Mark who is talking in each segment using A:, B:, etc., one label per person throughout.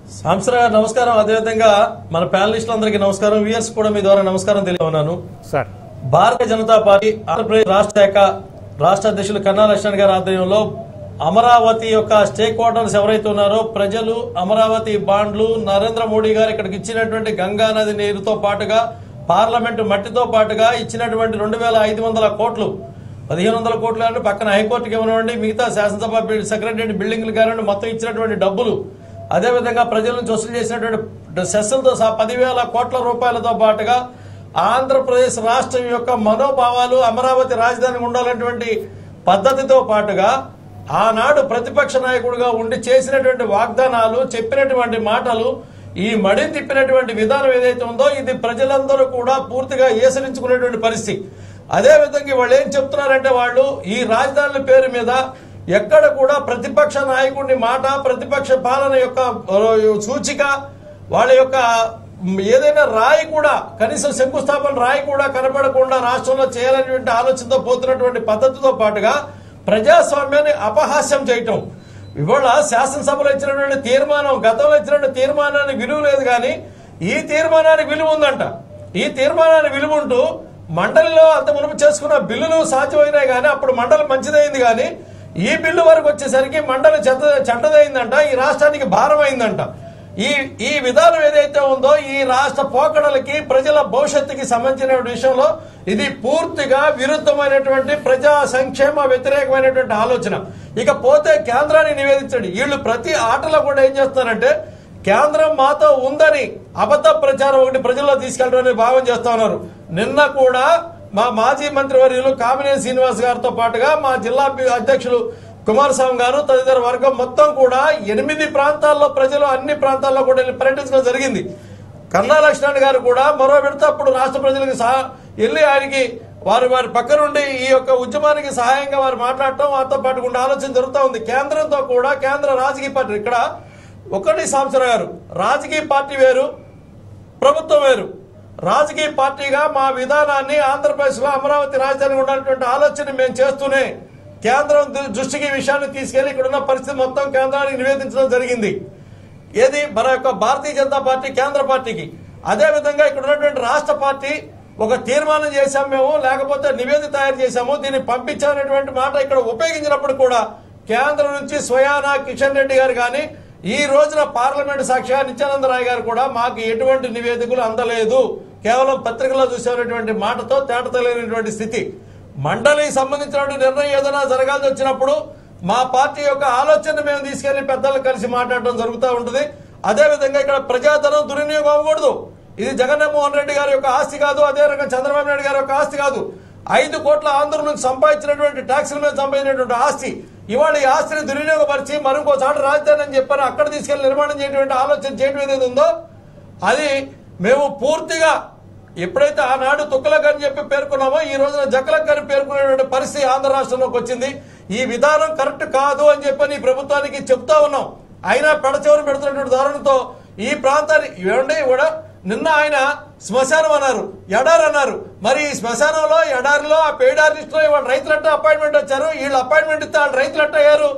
A: సాంసరా నమస్కారం అదేవిధంగా మన ప్యానలిస్టులందరికీ నమస్కారం వ్యూయర్స్ కూడా మీ ద్వారా నమస్కారం తెలియన్నాను
B: సార్
A: భారతీయ జనతా పార్టీ ఆంధ్రప్రదేశ్ రాష్ట్ర శాఖ రాష్ట్ర అధ్యక్షులు కన్నా లక్ష్మణ్ గారి ఆధ్వర్యంలో అమరావతి యొక్క స్టేక్ హోల్డర్స్ ఎవరైతే ఉన్నారో ప్రజలు అమరావతి బాండ్లు నరేంద్ర మోడీ గారు ఇక్కడికి ఇచ్చినటువంటి గంగా నది నీరుతో పాటుగా పార్లమెంటు మట్టితో పాటుగా ఇచ్చినటువంటి రెండు వేల ఐదు వందల కోట్లు పదిహేను వందల కోట్లు అంటే పక్కన హైకోర్టుకి ఇవ్వనివ్వండి మిగతా శాసనసభ బిల్- సెక్రటరీ బిల్డింగ్లు కానివ్వండి మొత్తం ఇచ్చినటువంటి డబ్బులు అదేవిధంగా ప్రజల నుంచి వసూలు చేసినటువంటి సెస్సులతో సహా పదివేల కోట్ల రూపాయలతో పాటుగా ఆంధ్రప్రదేశ్ రాష్ట్రం యొక్క మనోభావాలు అమరావతి రాజధాని ఉండాలన్నటువంటి పద్ధతితో పాటుగా ఆనాడు ప్రతిపక్ష నాయకుడిగా ఉండి చేసినటువంటి వాగ్దానాలు చెప్పినటువంటి మాటలు ఈ మడిని తిప్పినటువంటి విధానం ఏదైతే ఉందో ఇది ప్రజలందరూ కూడా పూర్తిగా ఏసరించుకునేటువంటి పరిస్థితి అదే విధంగా వాళ్ళు ఏం చెప్తున్నారంటే వాళ్ళు ఈ రాజధానుల పేరు మీద ఎక్కడ కూడా ప్రతిపక్ష నాయకుడిని మాట ప్రతిపక్ష పాలన యొక్క ఆ, సూచిక వాళ్ళ యొక్క మ్, ఏదైనా రాయి కూడా కనీసం శంకుస్థాపన రాయి కూడా కనపడకుండా రాష్ట్రంలో చేయాలనేటువంటి ఆలోచనతో పోతున్నటువంటి పద్ధతితో పాటుగా ప్రజాస్వామ్యాన్ని అపహాస్యం చేయటం ఇవాళ శాసనసభలో ఇచ్చినటువంటి తీర్మానం గతంలో ఇచ్చినటువంటి తీర్మానానికి విలువ లేదు కానీ ఈ తీర్మానానికి విలువ ఉందంట ఈ తీర్మానానికి విలువ ఉంటూ మండలిలో అంత మునుపు చేసుకున్న బిల్లులు సాధ్యమైనాయి కానీ అప్పుడు మండలి మంచిదైంది కానీ ఈ బిల్లు వరకు వచ్చేసరికి మండలి చెత్త చెడ్డదైందంట ఈ రాష్ట్రానికి భారం అయిందంట ఈ ఈ విధానం ఏదైతే ఉందో ఈ రాష్ట్ర పోకడలకి ప్రజల భవిష్యత్తుకి సంబంధించిన విషయంలో ఇది పూర్తిగా విరుద్ధమైనటువంటి ప్రజా సంక్షేమ వ్యతిరేకమైనటువంటి ఆలోచన ఇక పోతే కేంద్రాన్ని నివేదించండి వీళ్ళు ప్రతి ఆటలో కూడా ఏం చేస్తారంటే కేంద్రం మాతో ఉందని అబద్ధ ప్రచారం ఒకటి ప్రజల్లో తీసుకెళ్ళడం భావం చేస్తా ఉన్నారు నిన్న కూడా మా మాజీ మంత్రివర్యులు కామినేని శ్రీనివాస్ గారితో పాటుగా మా జిల్లా అధ్యక్షులు కుమారస్వామి గారు తదితర వర్గం మొత్తం కూడా ఎనిమిది ప్రాంతాల్లో ప్రజలు అన్ని ప్రాంతాల్లో కూడా వెళ్ళి పర్యటించడం జరిగింది కన్నా లక్ష్మణ్ గారు కూడా మరో విడత అప్పుడు రాష్ట్ర ప్రజలకు సహా వెళ్ళి ఆయనకి వారి వారి పక్క నుండి ఈ యొక్క ఉద్యమానికి సహాయంగా వారు మాట్లాడటం వారితో పాటు కూడా ఆలోచన జరుగుతూ ఉంది కేంద్రంతో కూడా కేంద్ర రాజకీయ పార్టీ ఇక్కడ ఒకటి సంవత్సరం గారు రాజకీయ పార్టీ వేరు ప్రభుత్వం వేరు రాజకీయ పార్టీగా మా విధానాన్ని ఆంధ్రప్రదేశ్లో అమరావతి రాజధాని ఉన్నటువంటి ఆలోచన మేము చేస్తూనే కేంద్రం దు- దృష్టికి ఈ విషయాన్ని తీసుకెళ్లి ఇక్కడ ఉన్న పరిస్థితి మొత్తం కేంద్రానికి నివేదించడం జరిగింది ఏది మన యొక్క భారతీయ జనతా పార్టీ కేంద్ర పార్టీకి అదే విధంగా ఇక్కడ ఉన్నటువంటి రాష్ట్ర పార్టీ ఒక తీర్మానం చేశాం మేము లేకపోతే నివేదిక తయారు చేశాము దీన్ని పంపించాలనేటువంటి మాట ఇక్కడ ఉపయోగించినప్పుడు కూడా కేంద్రం నుంచి స్వయానా కిషన్ రెడ్డి గారు కానీ ఈ రోజున పార్లమెంట్ సాక్షిగా నిత్యానంద రాయ్ గారు కూడా మాకు ఎటువంటి నివేదికలు అందలేదు కేవలం పత్రికలో చూసేటువంటి మాటతో తేట తెలియనటువంటి స్థితి మండలికి సంబంధించినటువంటి నిర్ణయం ఏదైనా జరగాల్సి వచ్చినప్పుడు మా పార్టీ యొక్క ఆలోచన మేము తీసుకెళ్లి పెద్దలు కలిసి మాట్లాడటం జరుగుతూ ఉంటుంది అదే విధంగా ఇక్కడ ప్రజాధనం దుర్వినియోగం అవ్వకూడదు ఇది జగన్మోహన్ రెడ్డి గారి యొక్క ఆస్తి కాదు అదే రకంగా చంద్రబాబు నాయుడు గారి యొక్క ఆస్తి కాదు ఐదు కోట్ల ఆంధ్ర నుంచి సంపాదించినటువంటి ట్యాక్సుల మీద సంపాదించినటువంటి ఆస్తి ఇవాళ ఈ ఆస్తిని దుర్వినియోగపరిచి మరొక చోట రాజధాని అని చెప్పారు అక్కడ తీసుకెళ్లి నిర్మాణం చేయటువంటి ఆలోచన చేయడం ఏదైతే ఉందో అది మేము పూర్తిగా ఎప్పుడైతే ఆనాడు తుక్కలక్ అని చెప్పి పేర్కొన్నామో ఈ రోజున జక్కలక్ అని పేర్కొనేటువంటి పరిస్థితి ఆంధ్ర రాష్ట్రంలోకి వచ్చింది ఈ విధానం కరెక్ట్ కాదు అని చెప్పని ఈ ప్రభుత్వానికి చెప్తా ఉన్నాం అయినా పెడచెవరు పెడుతున్నటువంటి ధోరణితో ఈ ప్రాంతాన్ని ఏమండి కూడా నిన్న ఆయన శ్మశానం అన్నారు ఎడారి అన్నారు మరి ఈ శ్మశానంలో ఎడారిలో ఆ పేడారిస్ట్లో ఇవాళ రైతులట్ట అపాయింట్మెంట్ వచ్చారు వీళ్ళు అపాయింట్మెంట్ ఇస్తే వాళ్ళు రైతులట్ట అయ్యారు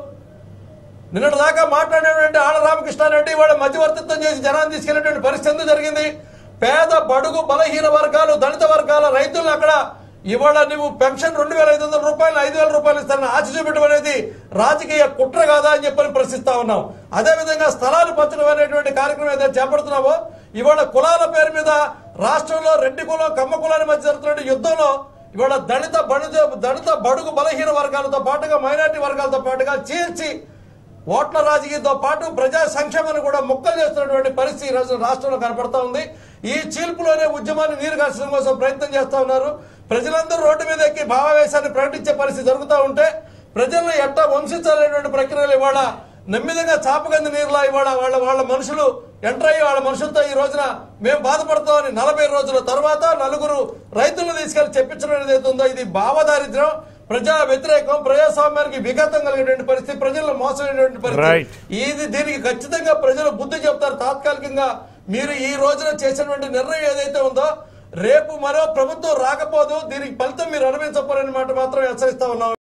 A: నిన్నటి దాకా మాట్లాడినటువంటి ఆళ్ళ రామకృష్ణారెడ్డి ఇవాళ మధ్యవర్తిత్వం చేసి జనాన్ని తీసుకెళ్లేటువంటి పరిస్థితి ఎందుకు జరిగింది పేద బడుగు బలహీన వర్గాలు దళిత వర్గాల రైతులను అక్కడ ఇవాళ నువ్వు పెన్షన్ రెండు వేల ఐదు వందల రూపాయలు ఐదు వేల రూపాయలు ఇస్తానని ఆశ చూపడం అనేది రాజకీయ కుట్ర కాదా అని చెప్పని ప్రశ్నిస్తా ఉన్నాం అదే విధంగా స్థలాలు పంచడం అనేటువంటి కార్యక్రమం ఏదైతే చేపడుతున్నావో ఇవాళ కులాల పేరు మీద రాష్ట్రంలో రెడ్డి కులం కమ్మ కులాల మధ్య జరుగుతున్న యుద్ధంలో ఇవాళ దళిత బడుగు దళిత బడుగు బలహీన వర్గాలతో పాటుగా మైనార్టీ వర్గాలతో పాటుగా చీల్చి ఓట్ల రాజకీయంతో పాటు ప్రజా సంక్షేమాన్ని కూడా ముక్కలు చేస్తున్నటువంటి పరిస్థితి ఈ రోజు రాష్ట్రంలో కనపడతా ఉంది ఈ చీల్పులోనే ఉద్యమాన్ని నీరు కాల్చడం కోసం ప్రయత్నం చేస్తా ఉన్నారు ప్రజలందరూ రోడ్డు మీద ఎక్కి భావావేశాన్ని ప్రకటించే పరిస్థితి జరుగుతూ ఉంటే ప్రజలను ఎట్టా వంశించాలనేటువంటి ప్రక్రియలు ఇవాళ నెమ్మదిగా చాపగంది నీరులా ఇవాళ వాళ్ళ వాళ్ళ మనుషులు ఎంటర్ అయ్యి వాళ్ళ మనుషులతో ఈ రోజున మేము బాధపడతామని నలభై రోజుల తర్వాత నలుగురు రైతులను తీసుకెళ్లి చెప్పించడం ఏదైతే ఉందో ఇది భావదారిద్ర్యం ప్రజా వ్యతిరేకం ప్రజాస్వామ్యానికి విఘాతం కలిగినటువంటి పరిస్థితి ప్రజలను మోసమైనటువంటి
B: Right.
A: పరిస్థితి ఇది దీనికి ఖచ్చితంగా ప్రజలు బుద్ధి చెప్తారు తాత్కాలికంగా మీరు ఈ రోజున చేసినటువంటి నిర్ణయం ఏదైతే ఉందో రేపు మరో ప్రభుత్వం రాకపోదు దీనికి ఫలితం మీరు అనుభవించపోరని మాట మాత్రం హెచ్చరిస్తా ఉన్నాం